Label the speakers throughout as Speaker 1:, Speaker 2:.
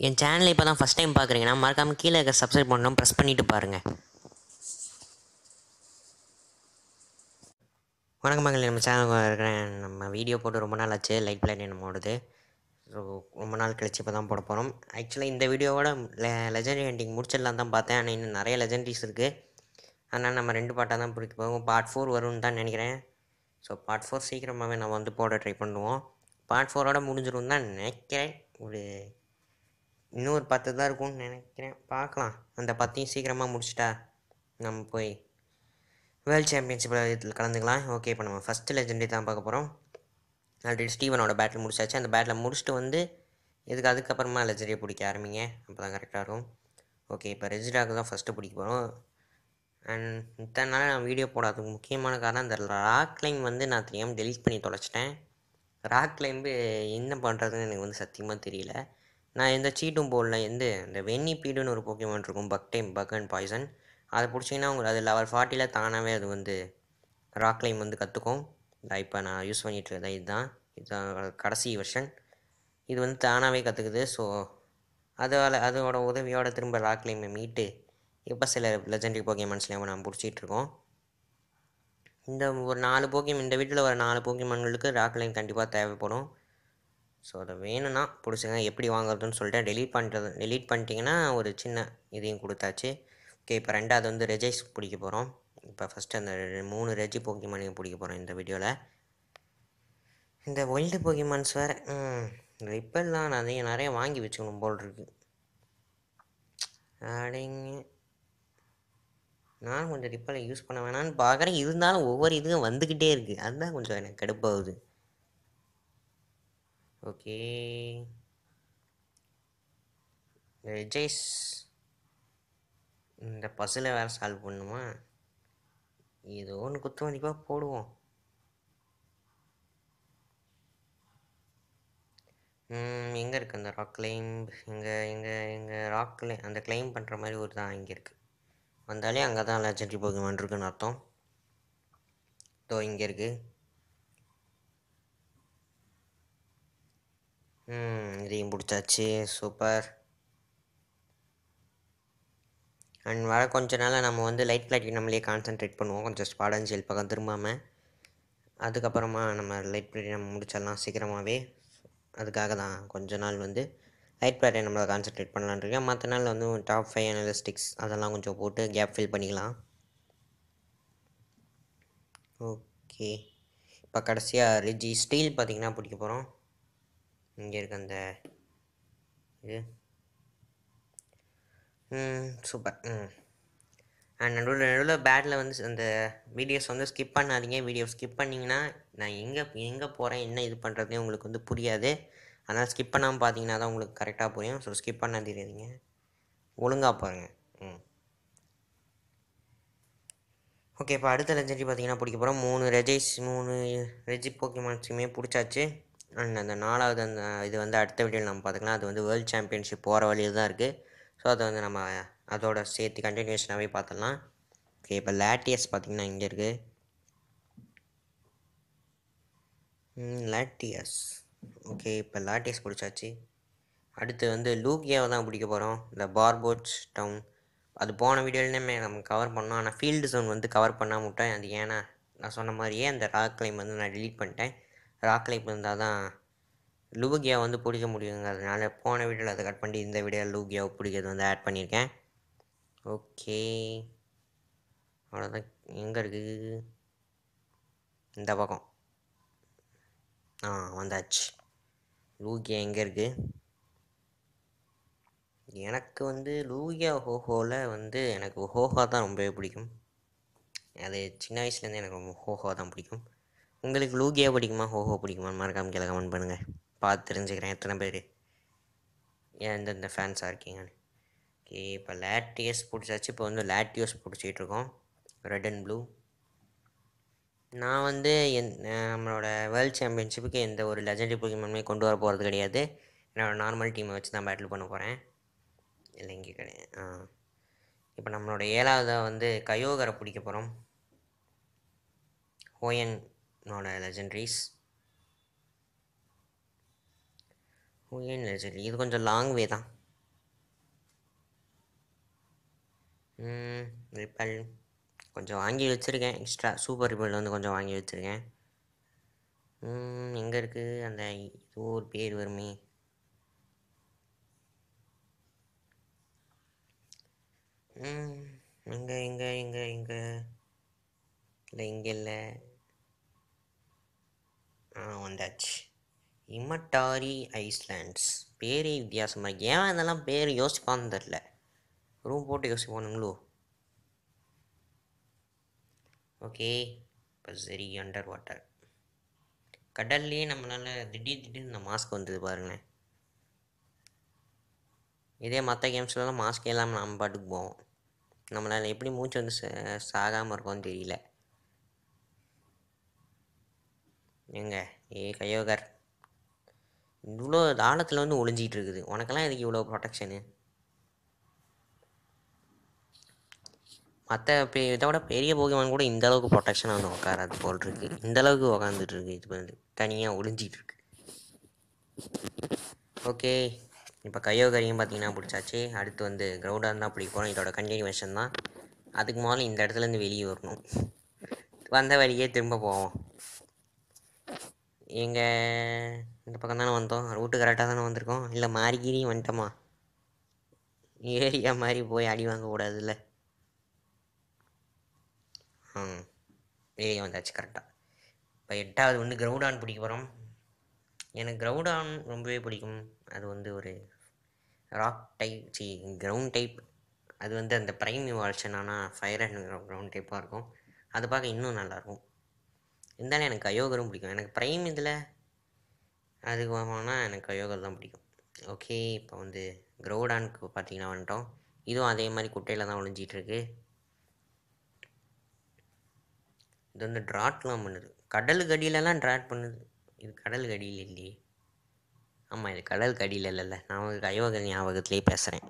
Speaker 1: என் சேனலை இப்போ தான் ஃபஸ்ட் டைம் பார்க்குறீங்கன்னா மறக்காமல் கீழே இருக்க சப்ஸ்கிரைப் பண்ணணும் ப்ரெஸ் பண்ணிவிட்டு பாருங்கள் வணக்கம் மகளே நம்ம சேனலுக்கு இருக்கிறேன் நம்ம வீடியோ போட்டு ரொம்ப நாள் ஆச்சு லைட் பிளாட்டினம் ஓடுது ஸோ ரொம்ப நாள் கழிச்சு இப்போ தான் போட போகிறோம் ஆக்சுவலாக இந்த வீடியோவோட லெஜண்டரி ஹண்டிங் முடிச்சிடலாம் தான் பார்த்தேன் ஆனால் இன்னும் நிறைய லெஜண்டரிஸ் இருக்குது அதனால் நம்ம ரெண்டு பாட்டாக தான் பிடிக்க போவோம் பார்ட் ஃபோர் வரும்னு தான் நினைக்கிறேன் ஸோ பார்ட் ஃபோர் சீக்கிரமாகவே நம்ம வந்து போட ட்ரை பண்ணுவோம் பார்ட் ஃபோரோட முடிஞ்சிரும் தான் நினைக்கிறேன் ஒரு இன்னும் ஒரு பத்து தான் இருக்கும்னு நினைக்கிறேன் பார்க்கலாம் அந்த பத்தையும் சீக்கிரமாக முடிச்சிட்டா நம்ம போய் வேர்ல்ட் சாம்பியன்ஷிப்பில் இதில் கலந்துக்கலாம் ஓகே இப்போ நம்ம ஃபஸ்ட்டு லெஜெண்டரி தான் பார்க்க போகிறோம் ஆல்ரெடி ஸ்டீவனோட பேட்டில் முடிச்சாச்சு அந்த பேட்டில் முடிச்சுட்டு வந்து இதுக்கு அதுக்கப்புறமா லெஜெண்டரியை பிடிக்க ஆரம்பிங்க அப்போ தான் கரெக்டாக இருக்கும் ஓகே இப்போ ரெஜிடாக்கு தான் ஃபஸ்ட்டு பிடிக்க போகிறோம் அண்ட் இத்தனை நாள் நான் வீடியோ போடாததுக்கு முக்கியமான காரணம் இந்த ராக் கிளைம் வந்து நான் தெரியாமல் டெலீட் பண்ணி தொலைச்சிட்டேன் ராக் கிளைம்பு என்ன பண்ணுறதுன்னு எனக்கு வந்து சத்தியமாக தெரியல நான் எந்த சீட்டும் போடல எந்த இந்த வெண்ணி பீடுன்னு ஒரு போக்கியமான் இருக்கும் bug time bug and poison அதை பிடிச்சிங்கன்னா உங்களுக்கு அது லெவல் ஃபார்ட்டியில் தானாகவே அது வந்து ராக் கிளைம் வந்து கற்றுக்கும் இப்போ நான் யூஸ் பண்ணிகிட்டு இருக்கேன் இதுதான் இதுதான் கடைசி வெர்ஷன் இது வந்து தானாகவே கற்றுக்குது ஸோ அதால் அதோட உதவியோட திரும்ப ராக் கிளைமை மீட்டு இப்போ சில லெஜெண்டரி போக்கியமான்ஸ்லேயும் நம்ம பிடிச்சிட்டு இருக்கோம் இந்த ஒரு நாலு போக்கியம் இந்த வீட்டில் ஒரு நாலு போக்கியமான்களுக்கு ராக் லைன் கண்டிப்பாக தேவைப்படும் ஸோ அதை வேணும்னா பிடிச்சிங்க எப்படி வாங்குறதுன்னு சொல்லிட்டு டெலீட் பண்ணுறது டெலீட் பண்ணிட்டீங்கன்னா ஒரு சின்ன இதையும் கொடுத்தாச்சு ஓகே இப்போ ரெண்டாவது வந்து ரெஜைஸ் பிடிக்க போகிறோம் இப்போ ஃபஸ்ட்டு அந்த ரெ- மூணு ரெஜி போக்கியமானையும் பிடிக்க போகிறோம் இந்த வீடியோவில் இந்த ஒயில்டு போக்கியமான்ஸ் வேறு ரிப்பல்லாம் நிறைய நிறைய வாங்கி வச்சுக்கணும் போல் இருக்கு அடேங்க நான் கொஞ்சம் ரிப்பலை யூஸ் பண்ண வேணாம்னு பார்க்குறேன் இருந்தாலும் ஒவ்வொரு இதுவும் வந்துக்கிட்டே இருக்குது அதுதான் கொஞ்சம் எனக்கு கடுப்பாகுது ஓகே ரெஜைஸ் இந்த பஸ்ஸில் வேறு சால்வ் பண்ணுமா ஏதோ ஒன்று குத்து மதிப்பாக போடுவோம் எங்கே இருக்குது அந்த ராக் கிளைம்ப் இங்கே இங்கே இங்கே ராக் கிளை அந்த கிளைம் பண்ணுற மாதிரி ஒரு தான் இங்கே இருக்குது வந்தாலே அங்கே தான் லெஜெண்டரி போகிமான் இருக்குன்னு அர்த்தம் தோ இங்கே இருக்குது ம் இதையும் பிடிச்சாச்சு சூப்பர் அண்ட் வர கொஞ்ச நாளாக நம்ம வந்து லைட் பிளாட்டினம்லேயே கான்சென்ட்ரேட் பண்ணுவோம் கொஞ்சம் ஸ்பாடன்சியல் பக்கம் திரும்பாமல் அதுக்கப்புறமா நம்ம லைட் பிளாட்டினம் முடிச்சிடலாம் சீக்கிரமாகவே அதுக்காக தான் கொஞ்ச நாள் வந்து லைட் பிளாட்டினமில் கான்சென்ட்ரேட் பண்ணலான்னு இருக்கேன் மற்ற நாள் வந்து டாப் ஃபைவ் அனலிஸ்டிக்ஸ் அதெல்லாம் கொஞ்சம் போட்டு கேப் ஃபில் பண்ணிக்கலாம் ஓகே இப்போ கடைசியாக ரிஜி ஸ்டீல் பார்த்தீங்கன்னா பிடிக்க போகிறோம் இங்கே இருக்க அந்த இது ம் சூப்பர் ம் அண்ட் நடுவில் நடுவில் பேட்டில் வந்து அந்த வீடியோஸ் வந்து ஸ்கிப் பண்ணாதீங்க வீடியோ ஸ்கிப் பண்ணிங்கன்னா நான் எங்கே எங்கே போகிறேன் என்ன இது பண்ணுறதுனே உங்களுக்கு வந்து புரியாது அதனால் ஸ்கிப் பண்ணாமல் பார்த்தீங்கன்னா தான் உங்களுக்கு கரெக்டாக புரியும் ஸோ ஸ்கிப் பண்ணாதீங்க ஒழுங்காக பாருங்கள் ம் ஓகே இப்போ அடுத்த லெஜெண்டரி பார்த்தீங்கன்னா பிடிக்க போகிறோம் மூணு ரெஜைஸ் மூணு ரெஜி போக்கிமான்ஸுமே பிடிச்சாச்சு அண்ட் அந்த நாலாவது அந்த இது வந்து அடுத்த வீடியோவில் நம்ம பார்த்துக்கலாம் அது வந்து வேர்ல்ட் சாம்பியன்ஷிப் போகிற வழியில் தான் இருக்குது ஸோ அதை வந்து நம்ம அதோட சேர்த்து கண்டினியூஷனாகவே பார்த்துடலாம் ஓகே இப்போ லேட்டியஸ் பார்த்தீங்கன்னா இங்கே இருக்குது லேட்டியஸ் ஓகே இப்போ லேட்டியஸ் பிடிச்சாச்சு அடுத்து வந்து லூக்கியாவை தான் பிடிக்க போகிறோம் இந்த பார்போட்ஸ் டவுன் அது போன வீடியோலையுமே நம்ம கவர் பண்ணோம் ஆனால் ஃபீல்டு ஜோன் வந்து கவர் பண்ணாம விட்டேன் அது ஏன்னா நான் சொன்ன மாதிரியே அந்த ராக் கிளைம் வந்து நான் delete பண்ணிட்டேன் ராக் கிளைம் இருந்தால் தான் லூகியா வந்து பிடிக்க முடியுங்க அதனால போன வீடியோவில் அதை கட் பண்ணி இந்த வீடியோவில் லூகியாவை பிடிக்கிறது வந்து ஆட் பண்ணியிருக்கேன் ஓகே அவ்வளோதான் எங்கே இருக்குது இந்த பக்கம் ஆ வந்தாச்சு லூகியா எங்கே இருக்குது எனக்கு வந்து லூகியா ஹோஹோவில் வந்து எனக்கு ஹோஹா தான் ரொம்பவே பிடிக்கும் அது சின்ன வயசுலேருந்து எனக்கு ரொம்ப ஹோஹோ தான் பிடிக்கும் உங்களுக்கு லூகியா பிடிக்குமா ஹோஹோ பிடிக்குமா மறக்காம கீழே கமெண்ட் பண்ணுங்கள் பார்த்து தெரிஞ்சுக்கிறேன் எத்தனை பேர் எந்தெந்த ஃபேன்ஸாக இருக்கீங்கன்னு ஓகே இப்போ லேட்டியஸ் பிடிச்சாச்சு இப்போ வந்து லேட்டியோஸ் பிடிச்சிட்டு இருக்கோம் ரெட் அண்ட் ப்ளூ நான் வந்து என் நம்மளோட வேர்ல்ட் சாம்பியன்ஷிப்புக்கு எந்த ஒரு லெஜண்டரி போக்கியமே கொண்டு வர போகிறது கிடையாது என்னோடய நார்மல் டீமை வச்சு தான் பேட்டில் பண்ண போகிறேன் இல்லை இங்கே கிடையாது ஆ இப்போ நம்மளோட ஏழாவதை வந்து கயோகரை பிடிக்க போகிறோம் ஹோயனோட லெஜெண்ட்ரிஸ் ஹோயன் லெஜெண்ட்ரி இது கொஞ்சம் லாங் வே தான் ரிப்பல் கொஞ்சம் வாங்கி வச்சுருக்கேன் எக்ஸ்ட்ரா சூப்பர் ரிப்பல் வந்து கொஞ்சம் வாங்கி வச்சுருக்கேன் எங்கே இருக்குது அந்த ஏதோ ஒரு பேர் வருமே எங்கே எங்கே எங்கே எங்கே இல்லை இங்கே இல்லை ஆ வந்தாச்சு இமட்டாரி ஐஸ்லாண்ட்ஸ் பேரே வித்தியாசமாக இருக்கு ஏன் இதெல்லாம் பேர் யோசிப்பான்னு தெரில ரூம் போட்டு யோசிப்பானுங்களோ ஓகே இப்போ சரி அண்டர் வாட்டர் கடல்லையே நம்மளால் திடீர் திடீர்னு இந்த மாஸ்க் வந்தது பாருங்களேன் இதே மற்ற கேம்ஸ்லலாம் மாஸ்க் இல்லாமல் நம்ம பாட்டுக்கு போவோம் நம்மளால் எப்படி மூச்சு வந்து ச- சாகாமல் இருக்கோம்னு தெரியல எங்க ஏ கையோகர் இவ்வளோ ஆழத்தில் வந்து ஒளிஞ்சிட்டு இருக்குது உனக்கெல்லாம் எதுக்கு இவ்வளோ ப்ரொடெக்ஷனு மற்ற பெ இதை விட பெரிய போகிமான் கூட இந்த அளவுக்கு ப்ரொடெக்ஷனாக வந்து உட்காராது போல் இருக்கு இந்த அளவுக்கு உக்காந்துட்டு இருக்கு இது வந்து தனியாக ஒளிஞ்சிட்டு இருக்கு ஓகே இப்போ கையோகரியும் பார்த்தீங்கன்னா பிடிச்சாச்சு அடுத்து வந்து கிரௌண்டாக இருந்தால் பிடிக்க போகிறோம் இதோட கண்டினியூவேஷன் தான் அதுக்கு முதல்ல இந்த இடத்துலேருந்து வெளியே வரணும் வந்த வழியே திரும்ப போவோம் எங்கே இந்த பக்கம் தானே வந்தோம் ரூட்டு கரெக்டாக தானே வந்திருக்கோம் இல்லை மாறிக்கிரி வந்துட்டோமா ஏரியா மாதிரி போய் அடி வாங்கக்கூடாதுல்ல ம் ஏரியா வந்தாச்சு கரெக்டாக இப்போ எட்டாவது வந்து கிரௌடான் பிடிக்க போகிறோம் எனக்கு கிரௌடான் ரொம்பவே பிடிக்கும் அது வந்து ஒரு ராக் டைப் சி கிரவுண்ட் டைப் அது வந்து அந்த ப்ரைம் வால்ஷன் ஆனால் ஃபயர் அண்ட் கிரவுண்ட் டைப்பாக இருக்கும் அது பார்க்க இன்னும் நல்லாயிருக்கும் இருந்தாலும் எனக்கு அயோகரும் பிடிக்கும் எனக்கு ப்ரைம் இதில் அதுக்கு போனால் எனக்கு அயோகர் தான் பிடிக்கும் ஓகே இப்போ வந்து கிரௌடானுக்கு பார்த்தீங்கன்னா வந்துட்டோம் இதுவும் அதே மாதிரி குட்டையில் தான் ஒளிஞ்சிட்டு இருக்கு இது வந்து ட்ராட்லாம் பண்ணுது கடலுக்கு அடியிலலாம் ட்ராட் பண்ணுது இது கடலுக்கு அடியில் இல்லையே ஆமாம் இது கடலுக்கு அடியில் இல்லைல்ல நான் உங்களுக்கு அயோகர் ஞாபகத்திலே பேசுகிறேன்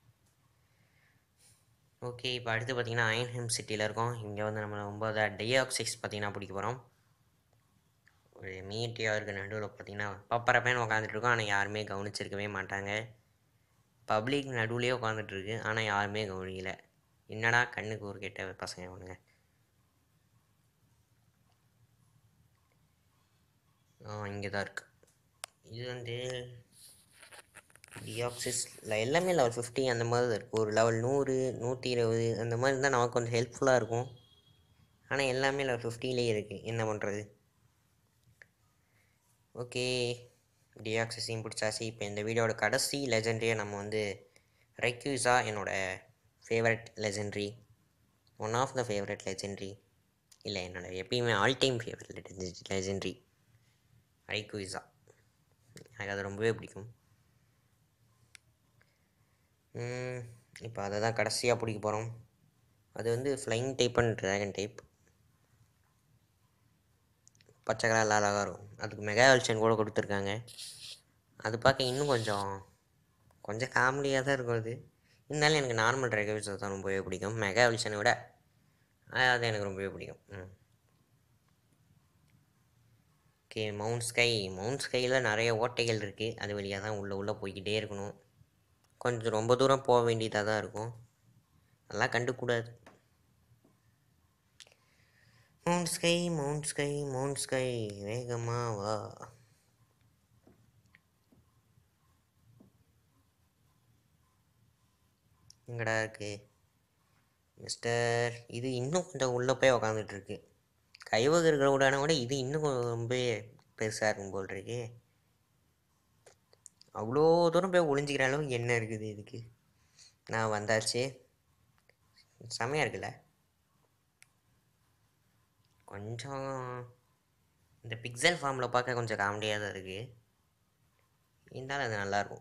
Speaker 1: ஓகே இப்போ அடுத்து பார்த்தீங்கன்னா அயன்ஹெம் சிட்டியில் இருக்கோம் இங்கே வந்து நம்ம ஒம்பது டையாக்சிக்ஸ் பார்த்தீங்கன்னா பிடிக்க போகிறோம் ஒரு மீட்டியாக இருக்க நடுவில் பார்த்தீங்கன்னா பப்பரப்பேன்னு உட்காந்துட்டு இருக்கோம் ஆனால் யாருமே கவனிச்சிருக்கவே மாட்டாங்க பப்ளிக் நடுவுலேயே உட்காந்துட்டு இருக்கு ஆனால் யாருமே கவனிக்கல என்னடா கண்ணுக்கு ஒரு கெட்ட பசங்க இவனுங்க ஆ இங்கே தான் இருக்கு இது வந்து டிஆக்சிஸ் எல்லாமே லெவல் ஃபிஃப்டி அந்த மாதிரி தான் இருக்குது ஒரு லெவல் நூறு நூற்றி இருபது அந்த மாதிரி இருந்தால் நமக்கு கொஞ்சம் ஹெல்ப்ஃபுல்லாக இருக்கும் ஆனால் எல்லாமே லெவல் ஃபிஃப்டிலே இருக்குது என்ன பண்ணுறது ஓகே டிஆக்சிஸையும் பிடிச்சாச்சு இப்போ இந்த வீடியோட கடைசி லெஜெண்டரியை நம்ம வந்து ரெக்யூஸா என்னோட favourite legendary one of the favourite legendary இல்லை என்னோட எப்பயுமே ஆல் டைம் ஃபேவரட் லெஜெண்ட்ரி ஐக்குயிஸா எனக்கு அது ரொம்பவே பிடிக்கும் இப்போ அதை தான் கடைசியாக பிடிக்க போகிறோம் அது வந்து flying type and dragon type பச்சை கலரில் அழகாக இருக்கும் அதுக்கு மெகா வெல்ஷன் கூட கொடுத்துருக்காங்க அது பார்க்க இன்னும் கொஞ்சம் கொஞ்சம் காமெடியாக தான் இருக்கும் அது இருந்தாலும் எனக்கு நார்மல் ட்ராகன்ஸ் தான் ரொம்பவே பிடிக்கும் மெகா வெல்ஷனை விட அது எனக்கு ரொம்பவே பிடிக்கும் ம் ஓகே மவுண்ட் ஸ்கை மவுண்ட் ஸ்கையில் நிறைய ஓட்டைகள் இருக்குது அது வழியாக தான் உள்ளே உள்ளே போய்க்கிட்டே இருக்கணும் கொஞ்சம் ரொம்ப தூரம் போக வேண்டியதாக தான் இருக்கும் அதெல்லாம் கண்டுக்கூடாது Mount Sky Mount Sky Mount Sky வேகமா வா எங்கடா இருக்கு மிஸ்டர் இது இன்னும் கொஞ்சம் உள்ளே போய் உக்காந்துட்டு இருக்கு கைவகர் கிரௌடான விட இது இன்னும் கொஞ்சம் ரொம்ப பெருசாக இருக்கும் போல் இருக்கு அவ்வளோ தூரம் போய் ஒளிஞ்சிக்கிற அளவுக்கு என்ன இருக்குது இதுக்கு நான் வந்தாச்சு செமையாக இருக்குல்ல கொஞ்சம் இந்த பிக்சல் ஃபார்மில் பார்க்க கொஞ்சம் காமெடியாக தான் இருக்குது இருந்தாலும் அது நல்லாயிருக்கும்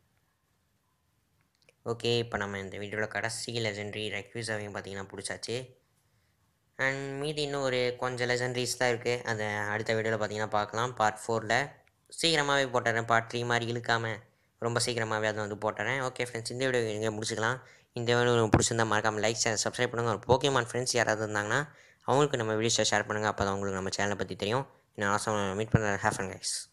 Speaker 1: ஓகே இப்போ நம்ம இந்த வீடியோவில் கடைசி லெஜெண்ட்ரி ரெக்யூஸாவையும் பார்த்தீங்கன்னா பிடிச்சாச்சு அண்ட் மீதி இன்னும் ஒரு கொஞ்சம் லெஜெண்ட்ரிஸ் தான் இருக்குது அதை அடுத்த வீடியோவில் பார்த்தீங்கன்னா பார்க்கலாம் பார்ட் ஃபோரில் சீக்கிரமாகவே போட்டுறேன் பார்ட் த்ரீ மாதிரி இழுக்காமல் ரொம்ப சீக்கிரமாகவே அதை வந்து போட்டுறேன் ஓகே ஃப்ரெண்ட்ஸ் இந்த வீடியோ இங்கே முடிச்சுக்கலாம் இந்த வீடியோ உங்களுக்கு பிடிச்சிருந்தா மறக்காமல் லைக் சேனல் சப்ஸ்கிரைப் பண்ணுங்கள் ஒரு போக்கியமான் ஃப்ரெண்ட்ஸ் யாராவது இருந்தாங்கன்னா அவங்களுக்கு நம்ம வீடியோஸை ஷேர் பண்ணுங்கள் அப்போ தான் உங்களுக்கு நம்ம சேனலை பற்றி தெரியும் இன்னும் ஆசம் மீட் பண்ணுறேன் ஹேஃப் அண்ட் கைஸ்